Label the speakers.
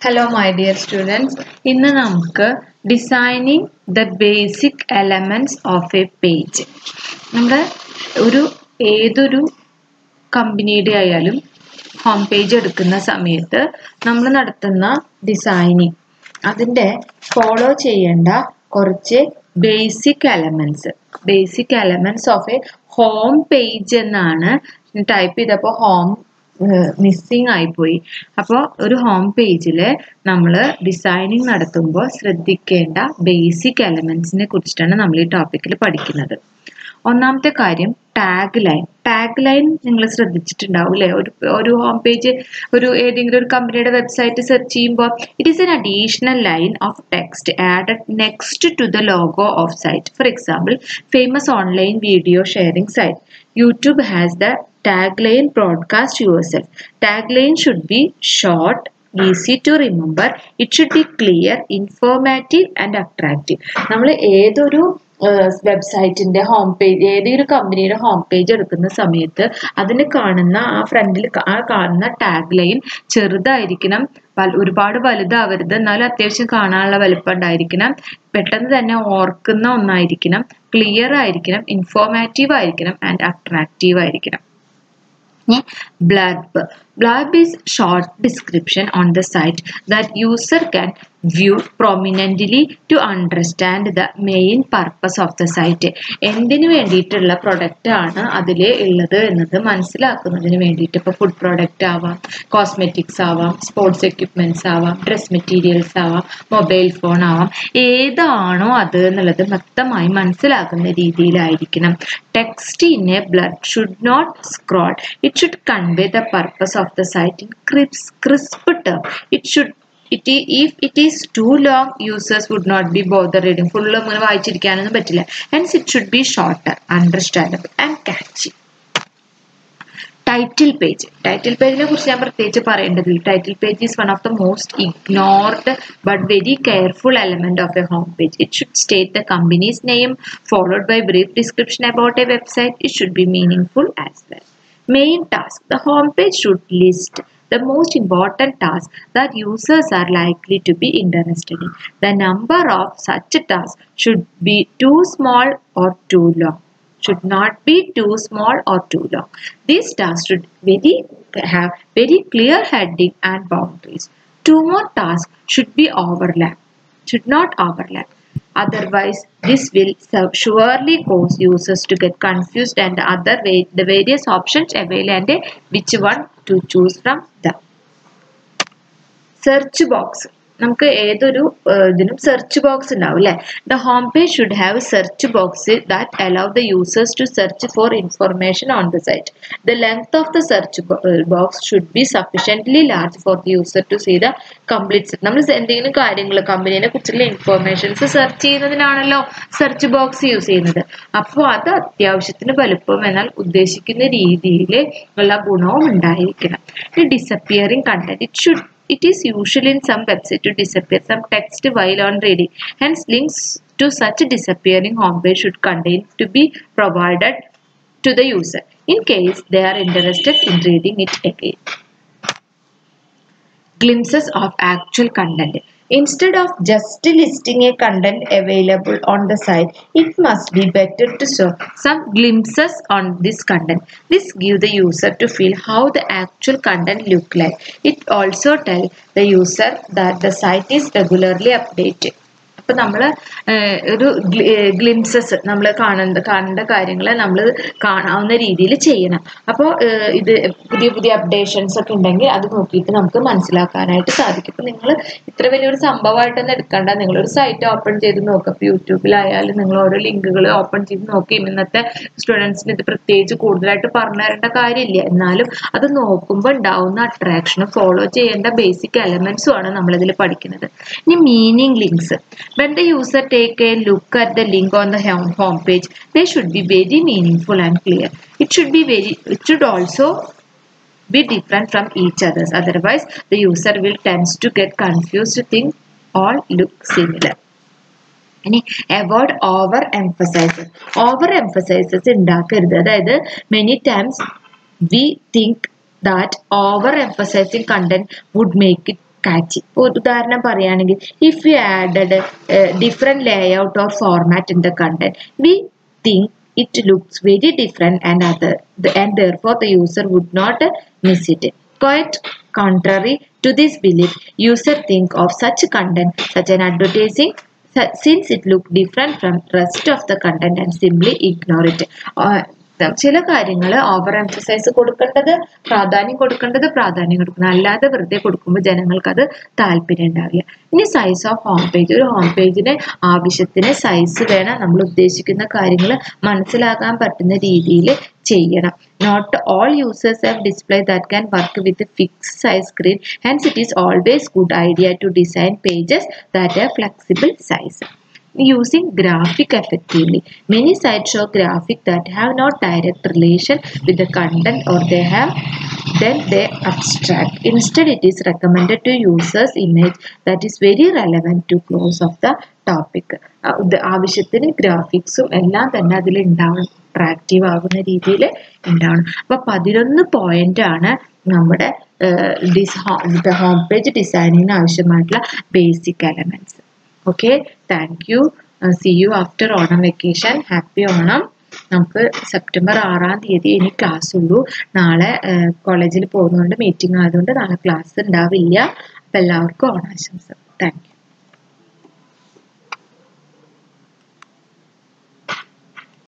Speaker 1: Hello my dear students ഇന്ന് നമുക്ക് designing the basic elements of a page നമ്മുടെ ഒരു ഏതൊരു കമ്പനിയുടെ ആയാലും ഹോം പേജ് എടുക്കുന്ന സമയത്ത് നമ്മൾ നടത്തുന്ന ഡിസൈനിങ് അതിൻ്റെ ഫോളോ ചെയ്യേണ്ട കുറച്ച് basic elements basic elements of a home page എന്നാണ് ടൈപ്പ് ചെയ്തപ്പോൾ ഹോം മിസ്സിങ് ആയിപ്പോയി അപ്പോൾ ഒരു ഹോം പേജിൽ നമ്മൾ ഡിസൈനിങ് നടത്തുമ്പോൾ ശ്രദ്ധിക്കേണ്ട ബേസിക് എലമെൻറ്റ്സിനെ കുറിച്ചിട്ടാണ് നമ്മൾ ഈ ടോപ്പിക്കിൽ പഠിക്കുന്നത് ഒന്നാമത്തെ കാര്യം ടാഗ് ലൈൻ ടാഗ് ലൈൻ നിങ്ങൾ ശ്രദ്ധിച്ചിട്ടുണ്ടാവും അല്ലേ ഒരു ഒരു ഹോം പേജ് ഒരു ഏതെങ്കിലും ഒരു കമ്പനിയുടെ വെബ്സൈറ്റ് സെർച്ച് ചെയ്യുമ്പോൾ it is an additional line of text added next to the logo of site for example famous online video sharing site YouTube has the tagline broadcast yourself tagline should be short easy to remember it should be clear informative and attractive നമ്മൾ ഏതൊരു വെബ്സൈറ്റിന്റെ home page ഏതൊരു കമ്പനിയുടെ home page എടുക്കുന്ന സമയത്ത് അതിന് കാണുന്ന ആ ഫ്രണ്ടിൽ ആ കാണുന്ന ടാഗ് ലൈൻ ചെറുതായിരിക്കണം ഒരുപാട് വലുതാവരുത് എന്നാലും അത്യാവശ്യം കാണാനുള്ള വലുപ്പം ഉണ്ടായിരിക്കണം പെട്ടെന്ന് തന്നെ ഓർക്കുന്ന ഒന്നായിരിക്കണം ക്ലിയർ ആയിരിക്കണം ഇൻഫോർമാറ്റീവ് ആയിരിക്കണം ആൻഡ് അട്രാക്റ്റീവ് ആയിരിക്കണം blurb blurb is short description on the site that user can view prominently to understand the main purpose of the site എന്തിനു വേണ്ടിയിട്ടുള്ള പ്രൊഡക്റ്റ് ആണ് അതിൽ ഉള്ളത് എന്നത് മനസ്സിലാക്കുന്നതിന് വേണ്ടിയിട്ട് ഇപ്പോൾ ഫുഡ് പ്രൊഡക്റ്റ് ആവാം കോസ്മെറ്റിക്സ് ആവാം സ്പോർട്സ് എക്യുപ്മെൻറ്റ്സ് ആവാം ഡ്രസ് മെറ്റീരിയൽസ് ആവാം മൊബൈൽ ഫോൺ ആവാം ഏതാണോ അത് എന്നുള്ളത് വ്യക്തമായി മനസ്സിലാക്കുന്ന രീതിയിലായിരിക്കണം text in a blurb should not scroll it should convey the purpose of the site in crisp crisp term it should it if it is too long users would not be bother reading full അങ്ങനെ വായിച്ചിരിക്കാനൊന്നും പറ്റില്ല hence it should be shorter understandable and catchy title page title പേജിനെ കുറിച്ച് ഞാൻ പ്രത്യേകിച്ച് പറയേണ്ടതില്ല title page is one of the most ignored but very careful element of a home page it should state the company's name followed by brief description about a website it should be meaningful as well main task the home page should list the most important task that users are likely to be interested in. The number of such tasks should be too small or too long. Should not be too small or too long. These tasks should very have very clear heading and boundaries. Two more tasks should be overlap. Should not overlap. Otherwise, this will surely cause users to get confused and the other way, the various options available and which one to choose from them. Search box നമുക്ക് ഏതൊരു ഇതിനും search box ഉണ്ടാവും അല്ലേ the home page should have search box that allow the users to search for information on the site the length of the search box should be sufficiently large for the user to see the complete നമ്മൾ എന്തെങ്കിലും കാര്യങ്ങൾ കമ്പനീനെ കുറിച്ചുള്ള informations search ചെയ്യുന്നതിനാണല്ലോ search box use ചെയ്യുന്നത് അപ്പോൾ അത് അത്യാവശ്യത്തിന് വലുപ്പം എന്നാൽ ഉദ്ദേശിക്കുന്ന രീതിയിൽ ഉള്ള ഗുണവും ഉണ്ടായിരിക്കണം disappearing content it should it is usual in some website to disappear some text while on reading. Hence, links to such disappearing homepage should contain to be provided to the user in case they are interested in reading it again. Glimpses of actual content. Instead of just listing a content available on the site, it must be better to show some glimpses on this content. This gives the user to feel how the actual content look like. It also tell the user that the site is regularly updated. അപ്പം നമ്മൾ ഒരു glimpses നമ്മൾ കാണുന്ന കാണേണ്ട കാര്യങ്ങൾ നമ്മൾ കാണാവുന്ന രീതിയിൽ ചെയ്യണം അപ്പോൾ ഇത് പുതിയ പുതിയ അപ്ഡേഷൻസ് ഒക്കെ ഉണ്ടെങ്കിൽ അത് നോക്കിയിട്ട് നമുക്ക് മനസ്സിലാക്കാനായിട്ട് സാധിക്കും ഇപ്പം നിങ്ങൾ ഇത്ര വലിയൊരു സംഭവമായിട്ടൊന്നും എടുക്കണ്ട നിങ്ങളൊരു സൈറ്റ് ഓപ്പൺ ചെയ്ത് നോക്കുക ഇപ്പോൾ യൂട്യൂബിലായാലും നിങ്ങൾ ഓരോ ലിങ്കുകൾ ഓപ്പൺ ചെയ്ത് നോക്കി ഇന്നത്തെ സ്റ്റുഡൻസിന് ഇത് പ്രത്യേകിച്ച് കൂടുതലായിട്ട് പറഞ്ഞു തരേണ്ട കാര്യമില്ല എന്നാലും അത് നോക്കുമ്പോൾ ഉണ്ടാവുന്ന അട്രാക്ഷനും ഫോളോ ചെയ്യേണ്ട ബേസിക് എലമെന്റ്സും ആണ് നമ്മളിതിൽ പഠിക്കുന്നത് ഇനി meaning links when the user take a look at the link on the home page they should be very meaningful and clear it should be very it should also be different from each others otherwise the user will tends to get confused think all look similar ഇനി avoid over emphasises over emphasises ഉണ്ടാക്കരുത് അതായത് many times we think that over emphasising content would make it catchy ഉദാഹരണം പറയുകയാണെങ്കിൽ if you added different layout or format in the content we think it looks very different and other and therefore the user would not miss it quite contrary to this belief user think of such content such an advertising since it look different from rest of the content and simply ignore it uh, ചില കാര്യങ്ങൾ over emphasise കൊടുക്കേണ്ടത് പ്രാധാന്യം കൊടുക്കേണ്ടത് പ്രാധാന്യം കൊടുക്കണം അല്ലാതെ വെറുതെ കൊടുക്കുമ്പോൾ ജനങ്ങൾക്ക് അത് താല്പര്യം ഉണ്ടാവില്ല ഇനി സൈസ് ഓഫ് ഹോം പേജ് ഒരു ഹോം പേജിന് ആവശ്യത്തിന് സൈസ് വേണം നമ്മൾ ഉദ്ദേശിക്കുന്ന കാര്യങ്ങൾ മനസ്സിലാക്കാൻ പറ്റുന്ന രീതിയിൽ ചെയ്യണം not all users have display that can work with fix size screen hence it is always good idea to design pages that are flexible size using graphic effectively. Many sites show graphic that have not direct relation with the content or they have then they abstract. Instead, it is recommended to users image that is very relevant to close of the topic. ആവശ്യത്തിന് ഗ്രാഫിക്സും എല്ലാം തന്നെ അതിൽ ഉണ്ടാവണം attractive ആകുന്ന രീതിയിൽ ഉണ്ടാവണം അപ്പോൾ പതിനൊന്ന് പോയിന്റ് ആണ് നമ്മുടെ ഡിസ് ഹോം പേജ് ഡിസൈനിങ്ങിന് ആവശ്യമായിട്ടുള്ള basic elements okay thank you see you after Onam vacation happy Onam നമുക്ക് സെപ്റ്റംബർ ആറാം തീയതി ഇനി ക്ലാസ് ഉള്ളൂ നാളെ കോളേജിൽ പോകുന്നതുകൊണ്ട് മീറ്റിംഗ് ആയതുകൊണ്ട് നാളെ ക്ലാസ് ഉണ്ടാവില്ല അപ്പം എല്ലാവർക്കും ഓണാശംസ താങ്ക് യു